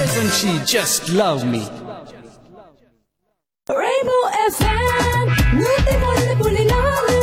Doesn't she just love me? Rainbow FM, நூத்தி ஒன்று புள்ளி நாலு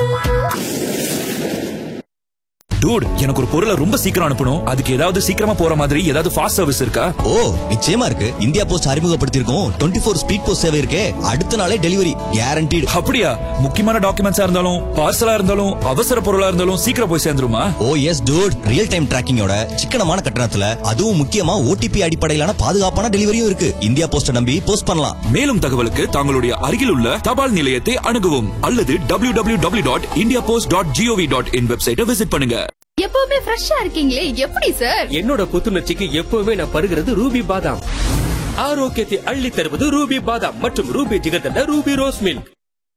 டூட் எனக்கு ஒரு பொருளை ரொம்ப சீக்கிரம் அனுப்பணும் அதுக்கு ஏதாவது சீக்கிரமா போற மாதிரி ஏதாவது ஃபாஸ்ட் சர்வீஸ் இருக்கா ஓ நிச்சயமா இருக்கு இந்தியா போஸ்ட் அறிமுகப்படுத்தியிருக்கோம் டுவெண்ட்டி ஃபோர் ஸ்பீட் போஸ்ட் சேவை இருக்கே அடுத்த நாளே டெலிவரி கேரண்டீடு அப்படியா முக்கியமான டாக்குமெண்ட்ஸா இருந்தாலும் பார்சலா இருந்தாலும் அவசர பொருளா இருந்தாலும் சீக்கிரம் போய் சேர்ந்துருமா oh yes dude real time டிராக்கிங்கோட சிக்கனமான கட்டணத்துல அதுவும் முக்கியமா ஓடிபி அடிப்படையிலான பாதுகாப்பான டெலிவரியும் இருக்கு இந்தியா போஸ்ட நம்பி போஸ்ட் பண்ணலாம் மேலும் தகவலுக்கு தங்களுடைய அருகில் உள்ள தபால் நிலையத்தை அணுகவும் அல்லது W W W dot India post dot GOV dot in வெப்சைட்டை விசிட் பண்ணுங்க எப்பவுமே ஃப்ரெஷ்ஷா இருக்கீங்களே எப்படி சார் என்னோட புத்துணர்ச்சிக்கு எப்பவுமே நான் பருகிறது ரூபி பாதாம் ஆரோக்கியத்தை அள்ளி தருவது ரூபி பாதாம் மற்றும் Ruby jigarthanda Ruby rose milk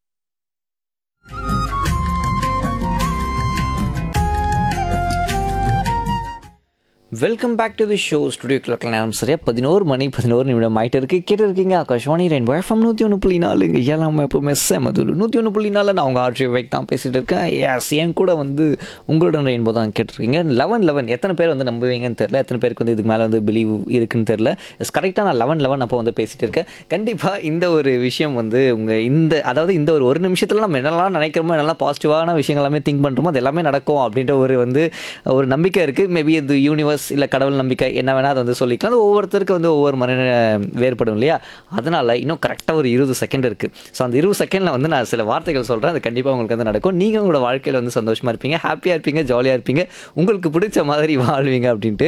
welcome back to the show studio clock நேரம் சரியா பதினோரு மணி பதினோரு நிமிடம் ஆயிட்டு இருக்கு கேட்டு இருக்கீங்க ஆகாஷ்வாணி ரெயின்போ எஃப்எம் நூற்றி ஒன்று புள்ளி நாலு இங்கே எல்லாமே எப்பவுமே செமதுரு நூற்றி ஒன்று புள்ளி நாலு நான் உங்கள் ஆர்ஜி வைக் தான் பேசிட்டு இருக்கேன் எஸ் என் கூட வந்து உங்களோட ரெயின்போ தான் கேட்டிருக்கீங்க லெவன் லெவன் எத்தனை பேர் வந்து நம்புவீங்கன்னு தெரியல எத்தனை பேருக்கு வந்து இதுக்கு மேலே வந்து பிலீவ் இருக்குன்னு தெரியல எஸ் கரெக்டாக நான் லெவன் லெவன் அப்போ வந்து பேசிட்டு இருக்கேன் கண்டிப்பாக இந்த ஒரு விஷயம் வந்து உங்கள் இந்த அதாவது இந்த ஒரு ஒரு நிமிஷத்தில் நம்ம என்னெல்லாம் நினைக்கிறோமோ என்னெல்லாம் பாசிட்டிவான விஷயங்கள் எல்லாமே திங்க் பண்ணுறோமோ அது எல்லாமே நடக்கும் அப்படின்ற ஒரு வந்து ஒரு நம்பிக்கை இருக்குது மேபி இது யூனிவர்ஸ் இல்லை கடவுள் நம்பிக்கை என்ன வேணால் அதை வந்து சொல்லிக்கலாம் அது ஒவ்வொருத்தருக்கு வந்து ஒவ்வொரு மன வேறுபடும் இல்லையா அதனால் இன்னும் கரெக்டாக ஒரு இருபது செகண்ட் இருக்குது ஸோ அந்த இருபது செகண்டில் வந்து நான் சில வார்த்தைகள் சொல்கிறேன் அது கண்டிப்பாக உங்களுக்கு வந்து நடக்கும் நீங்கள் உங்களோட வாழ்க்கையில் வந்து சந்தோஷமாக இருப்பீங்க ஹாப்பியாக இருப்பீங்க ஜாலியாக இருப்பீங்க உங்களுக்கு பிடிச்ச மாதிரி வாழ்வீங்க அப்படின்ட்டு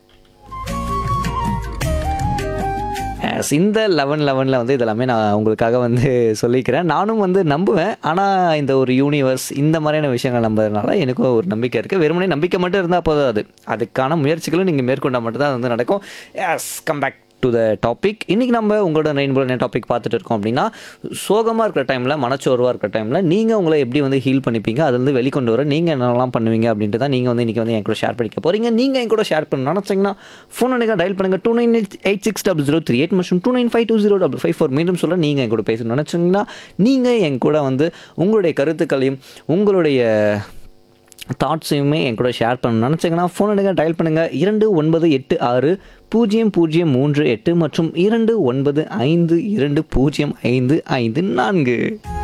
Yes, இந்த லெவன் லெவனில் வந்து இதெல்லாமே நான் உங்களுக்காக வந்து சொல்லிக்கிறேன் நானும் வந்து நம்புவேன் ஆனால் இந்த ஒரு யூனிவர்ஸ் இந்த மாதிரியான விஷயங்கள் நம்புறதுனால எனக்கும் ஒரு நம்பிக்கை இருக்குது வெறுமனே நம்பிக்கை மட்டும் இருந்தால் போதும் அது அதுக்கான முயற்சிகளும் நீங்கள் மேற்கொண்டால் மட்டும்தான் அது வந்து நடக்கும் yes come back to the topic இன்றைக்கி நம்ம உங்களோட ரெயின்போ என்ன டாபிக் பார்த்துட்டு இருக்கோம் அப்படின்னா சோகமாக இருக்கிற டைமில் மனச்சோர்வாக இருக்கிற டைமில் நீங்கள் உங்களை எப்படி வந்து ஹீல் பண்ணிப்பீங்க அதுலேருந்து வெளிக்கொண்டு வர நீங்கள் என்னெல்லாம் பண்ணுவீங்க அப்படின்ட்டு தான் நீங்கள் வந்து இன்றைக்கி வந்து என் கூட ஷேர் பண்ணிக்க போகிறீங்க நீங்கள் என் கூட ஷேர் பண்ண நினச்சிங்கன்னா ஃபோன் நீங்கள் டயல் பண்ணுங்கள் two nine eight six double zero three eight மற்றும் two nine five two zero double five four மீண்டும் சொல்ல நீங்கள் என் கூட பேசணும்னு நினச்சிங்கன்னா நீங்கள் என் கூட வந்து உங்களுடைய கருத்துக்களையும் உங்களுடைய தாட்ஸையுமே என் கூட ஷேர் பண்ணணும்னு நினச்சிங்கன்னா ஃபோன் எடுங்க டயல் பண்ணுங்கள் இரண்டு ஒன்பது எட்டு ஆறு பூஜ்ஜியம் பூஜ்ஜியம் மூன்று எட்டு மற்றும் இரண்டு ஒன்பது ஐந்து இரண்டு பூஜ்ஜியம் ஐந்து ஐந்து நான்கு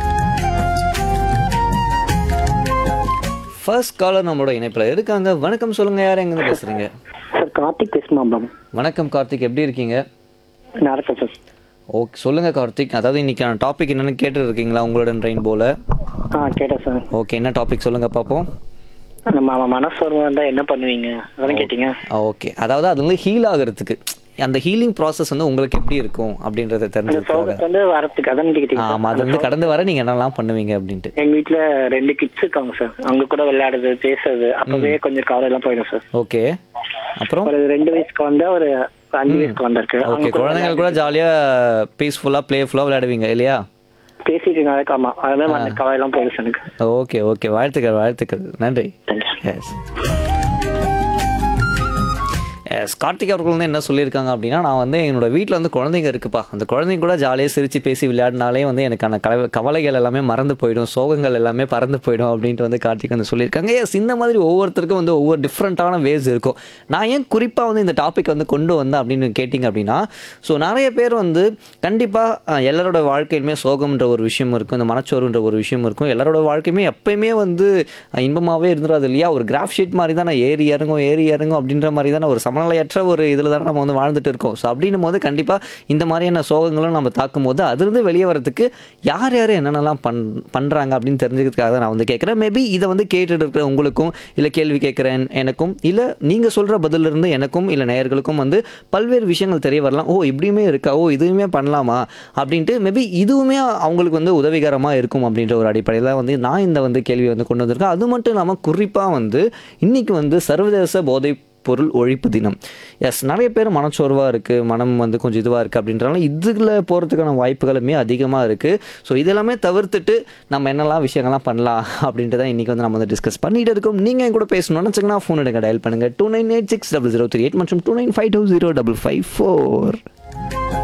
ஃபர்ஸ்ட் காலர் நம்மளோட இணைப்பில் இருக்காங்க வணக்கம் சொல்லுங்கள் யார் எங்கேருந்து பேசுகிறீங்க சார் கார்த்திக் பேசுமா மேம் வணக்கம் கார்த்திக் எப்படி இருக்கீங்க நான் இருக்கேன் சார் ஓகே சொல்லுங்கள் கார்த்திக் அதாவது இன்னைக்கான டாபிக் என்னென்னு கேட்டு இருக்கீங்களா உங்களோட ட்ரெயின் போல ஆ கேட்டேன் சார் ஓகே என்ன டாபிக் சொல்லுங்கள் பார்ப்போம் நம்ம மனசோர்வம் இருந்தால் என்ன பண்ணுவீங்க அதான் கேட்டீங்க ஓகே அதாவது அது வந்து ஹீல் ஆகிறதுக்கு அந்த ஹீலிங் ப்ராசஸ் வந்து உங்களுக்கு எப்படி இருக்கும் அப்படின்றத அந்த தெரிஞ்சுக்காக சோகத்தை வந்து வரத்துக்கு அதான் கேட்டீங்க ஆமாம் அது வந்து கடந்து வர நீங்கள் என்னெல்லாம் பண்ணுவீங்க அப்படின்ட்டு எங்க வீட்ல ரெண்டு கிட்ஸ் இருக்காங்க சார் அவங்க கூட விளையாடுறது பேசுறது அப்பவே கொஞ்சம் கவலை எல்லாம் போயிடும் சார் ஓகே அப்புறம் ஒரு ரெண்டு வயசுக்கு வந்தா ஒரு அஞ்சு வயசுக்கு வந்திருக்கு ஓகே அவங்க கூட குழந்தைங்க கூட ஜாலியாக பீஸ்ஃபுல்லாக ப்ளேஃபுல்லாக விளையாடுவீங்க இல்லையா பேசிட்டு இருந்தாலே ஆமா அதனால அந்த கவலை எல்லாம் போயிடும் சார் எனக்கு ஓகே ஓகே வாழ்த்துக்கள் வாழ்த்துக்கள் நன்றி எஸ் எஸ் கார்த்திக் அவர்கள் வந்து என்ன சொல்லியிருக்காங்க அப்படின்னா நான் வந்து என்னோட வீட்டில் வந்து குழந்தைங்க இருக்குப்பா அந்த குழந்தைங்க கூட ஜாலியாக சிரித்து பேசி விளையாடினாலே வந்து எனக்கான கவலை கவலைகள் எல்லாமே மறந்து போயிடும் சோகங்கள் எல்லாமே பறந்து போயிடும் அப்படின்ட்டு வந்து கார்த்திக் வந்து சொல்லியிருக்காங்க எஸ் இந்த மாதிரி ஒவ்வொருத்தருக்கும் வந்து ஒவ்வொரு டிஃப்ரெண்ட்டான வேஸ் இருக்கும் நான் ஏன் குறிப்பாக வந்து இந்த டாபிக் வந்து கொண்டு வந்தேன் அப்படின்னு கேட்டிங்க அப்படின்னா ஸோ நிறைய பேர் வந்து கண்டிப்பாக எல்லாரோட வாழ்க்கையிலுமே சோகம்ன்ற ஒரு விஷயம் இருக்கும் இந்த மனச்சோர்வுன்ற ஒரு விஷயம் இருக்கும் எல்லாரோட வாழ்க்கையுமே எப்பயுமே வந்து இன்பமாகவே இருந்துடாது இல்லையா ஒரு கிராஃப் ஷீட் மாதிரி தான் ஏறி இறங்கும் ஏறி இறங்கும் அப்படின்ற மாதிரி தானே ஒரு சமநிலையற்ற ஒரு இதில் தானே நம்ம வந்து வாழ்ந்துட்டு இருக்கோம் ஸோ அப்படின்னும் போது கண்டிப்பாக இந்த மாதிரியான சோகங்களும் நம்ம தாக்கும் போது அதிலிருந்து வெளியே வரதுக்கு யார் யார் என்னென்னலாம் பண் பண்ணுறாங்க அப்படின்னு தெரிஞ்சுக்கிறதுக்காக தான் நான் வந்து கேட்குறேன் மேபி இதை வந்து கேட்டுட்டு இருக்கிற உங்களுக்கும் இல்லை கேள்வி கேட்குறேன் எனக்கும் இல்லை நீங்கள் சொல்கிற பதிலிருந்து எனக்கும் இல்லை நேயர்களுக்கும் வந்து பல்வேறு விஷயங்கள் தெரிய வரலாம் ஓ இப்படியுமே இருக்கா ஓ இதுவுமே பண்ணலாமா அப்படின்ட்டு மேபி இதுவுமே அவங்களுக்கு வந்து உதவிகரமாக இருக்கும் அப்படின்ற ஒரு அடிப்படையில் வந்து நான் இந்த வந்து கேள்வி வந்து கொண்டு வந்திருக்கேன் அது மட்டும் இல்லாமல் குறிப்பாக வந்து இன்னைக்கு வந்து சர்வதேச போதை பொருள் ஒழிப்பு தினம் எஸ் நிறைய பேர் மனச்சோர்வாக இருக்குது மனம் வந்து கொஞ்சம் இதுவாக இருக்குது அப்படின்றனால இதில் போகிறதுக்கான வாய்ப்புகளுமே அதிகமாக இருக்குது ஸோ இதெல்லாமே தவிர்த்துட்டு நம்ம என்னெல்லாம் விஷயங்கள்லாம் பண்ணலாம் அப்படின்ட்டு தான் இன்றைக்கி வந்து நம்ம வந்து டிஸ்கஸ் பண்ணிட்டு இருக்கோம் நீங்கள் என் கூட பேசணும்னு வச்சுங்கன்னா ஃபோன் எடுங்க டயல் பண்ணுங்கள் two nine eight six double zero three eight மற்றும் two nine five two zero double five four